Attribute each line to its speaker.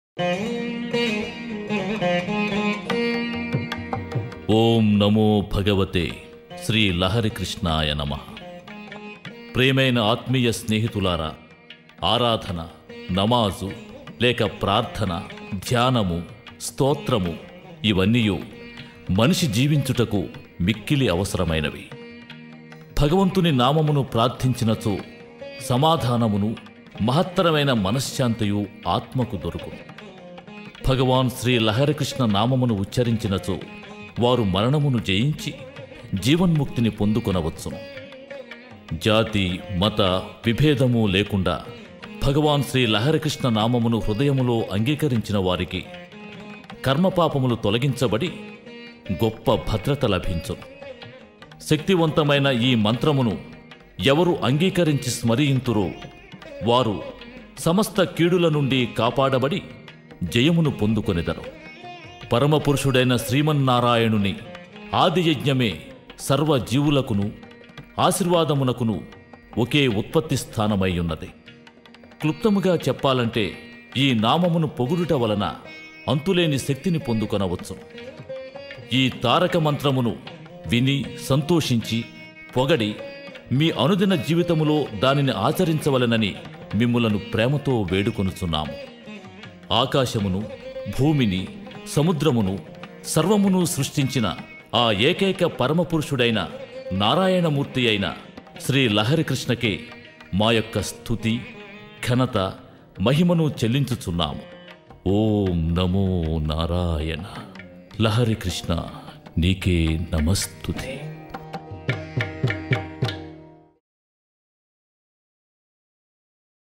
Speaker 1: ఓం నమో భగవతే శ్రీ లహరి కృష్ణాయ నమ ప్రేమైన ఆత్మీయ స్నేహితులారా ఆరాధన నమాజు లేక ప్రార్థన ధ్యానము స్తోత్రము ఇవన్నీ మనిషి జీవించుటకు మిక్కిలి అవసరమైనవి భగవంతుని నామమును ప్రార్థించినచో సమాధానమును మహత్తరమైన మనశ్శాంతియు ఆత్మకు దొరుకును భగవాన్ శ్రీ లహరికృష్ణ నామమును ఉచ్చరించినచో వారు మరణమును జయించి జీవన్ముక్తిని పొందుకొనవచ్చును జాతి మత విభేదము లేకుండా భగవాన్ శ్రీ లహరికృష్ణ నామమును హృదయములో అంగీకరించిన వారికి కర్మపాపములు తొలగించబడి గొప్ప భద్రత లభించును శక్తివంతమైన ఈ మంత్రమును ఎవరు అంగీకరించి స్మరింతురో వారు సమస్త కీడుల నుండి కాపాడబడి జయమును పొందుకొనెదరు పరమపురుషుడైన శ్రీమన్నారాయణుని ఆది యజ్ఞమే సర్వ జీవులకును ఆశీర్వాదమునకును ఒకే ఉత్పత్తి స్థానమై ఉన్నది క్లుప్తముగా చెప్పాలంటే ఈ నామమును పొగుడుట వలన అంతులేని శక్తిని పొందుకొనవచ్చు ఈ తారక మంత్రమును విని సంతోషించి పొగడి మీ అనుదిన జీవితములో దానిని ఆచరించవలెనని మిమ్ములను ప్రేమతో వేడుకొనుచున్నాము ఆకాశమును భూమిని సముద్రమును సర్వమును సృష్టించిన ఆ ఏకైక పరమపురుషుడైన నారాయణమూర్తి అయిన శ్రీ లహరికృష్ణకే మా యొక్క స్థుతి ఘనత మహిమను చెల్లించుచున్నాము ఓం నమో నారాయణ లహరి కృష్ణ నీకే నమస్తుతి